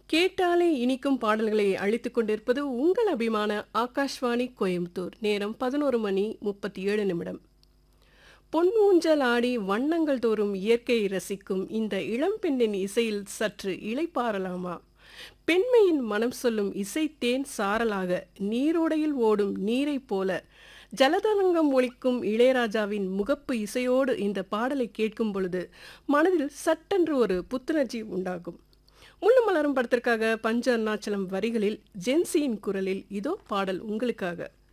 கேட்டாலே இனிக்கும் பாடல்களை அளித்துக் கொண்டிருப்பது உங்கள் அபிமான ஆகாஷ்வாணி கோயம்புத்தூர் நேரம் பதினோரு மணி முப்பத்தி ஏழு நிமிடம் பொன் ஊஞ்சல் ஆடி வண்ணங்கள் தோறும் இயற்கையை ரசிக்கும் இந்த இளம்பெண்ணின் இசையில் சற்று இளைப்பாறலாமா பெண்மையின் மனம் சொல்லும் இசைத்தேன் சாரலாக நீரோடையில் ஓடும் நீரைப் போல ஜலதரங்கம் ஒலிக்கும் இளையராஜாவின் முகப்பு இசையோடு இந்த பாடலை கேட்கும் பொழுது மனதில் சட்டென்று ஒரு புத்துணர்ச்சி உண்டாகும் முள்ளு மலரும் படத்திற்காக பஞ்ச அருணாச்சலம் வரிகளில் ஜென்சியின் குரலில் இதோ பாடல் உங்களுக்காக